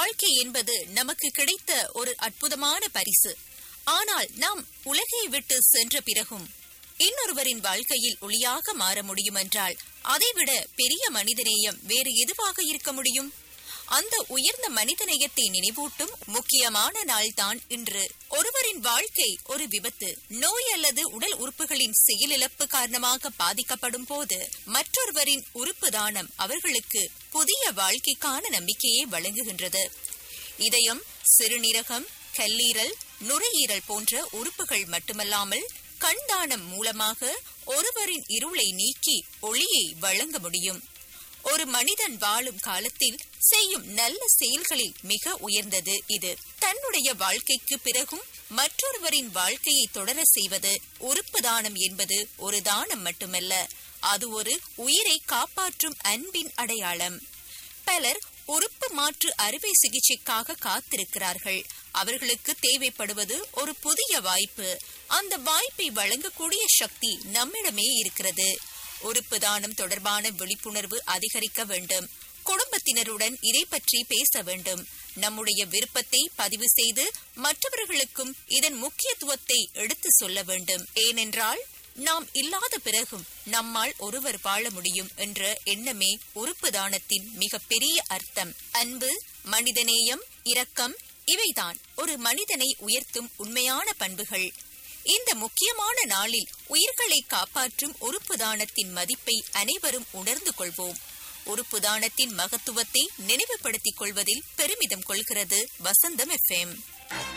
வாழ்க்கை என்பது நமக்கு கிடைத்த ஒரு அற்புதமான பரிசு ஆனால் நாம் உலகை விட்டு சென்ற பிறகும் இன்னொருவரின் வாழ்க்கையில் ஒளியாக மாற முடியும் என்றால் அதைவிட பெரிய மனிதநேயம் வேறு எதுவாக இருக்க முடியும் அந்த உயர்ந்த மனிதநேயத்தை நினைவூட்டும் முக்கியமான நாள்தான் இன்று ஒருவரின் வாழ்க்கை ஒரு விபத்து நோய் அல்லது உடல் உறுப்புகளின் செயலிழப்பு காரணமாக பாதிக்கப்படும் போது மற்றொருவரின் உறுப்பு தானம் அவர்களுக்கு புதிய வாழ்க்கைக்கான நம்பிக்கையை வழங்குகின்றது இதயம் சிறுநீரகம் கல்லீரல் நுரையீரல் போன்ற உறுப்புகள் மட்டுமல்லாமல் கண் தானம் மூலமாக ஒருவரின் இருளை நீக்கி ஒளியை வழங்க முடியும் ஒரு மனிதன் வாழும் காலத்தில் செய்யும் நல்ல செயல்களில் மிக உயர்ந்தது இது தன்னுடைய வாழ்க்கைக்கு பிறகும் மற்றொருவரின் வாழ்க்கையை தொடர செய்வது உறுப்பு தானம் என்பது ஒரு தானம் மட்டுமல்ல அது ஒரு உயிரை காப்பாற்றும் அன்பின் அடையாளம் பலர் உறுப்பு மாற்று அறுவை சிகிச்சைக்காக காத்திருக்கிறார்கள் அவர்களுக்கு தேவைப்படுவது ஒரு புதிய வாய்ப்பு அந்த வாய்ப்பை வழங்கக்கூடிய சக்தி நம்மிடமே இருக்கிறது உறுப்பு தானம் தொடர்பான விழிப்புணர்வு அதிகரிக்க வேண்டும் குடும்பத்தினருடன் இதை பற்றி பேச வேண்டும் நம்முடைய விருப்பத்தை பதிவு செய்து மற்றவர்களுக்கும் இதன் முக்கியத்துவத்தை எடுத்து சொல்ல வேண்டும் ஏனென்றால் நாம் இல்லாத பிறகும் நம்மால் ஒருவர் வாழ முடியும் என்ற எண்ணமே உறுப்பு தானத்தின் மிக பெரிய அர்த்தம் அன்பு மனிதநேயம் இரக்கம் இவைதான் ஒரு மனிதனை உயர்த்தும் உண்மையான பண்புகள் இந்த முக்கியமான நாளில் உயிர்களை காப்பாற்றும் உறுப்பு தானத்தின் மதிப்பை அனைவரும் உணர்ந்து கொள்வோம் உறுப்பு தானத்தின் மகத்துவத்தை நினைவுபடுத்திக் கொள்வதில் பெருமிதம் கொள்கிறது வசந்தம் எஃப்எம்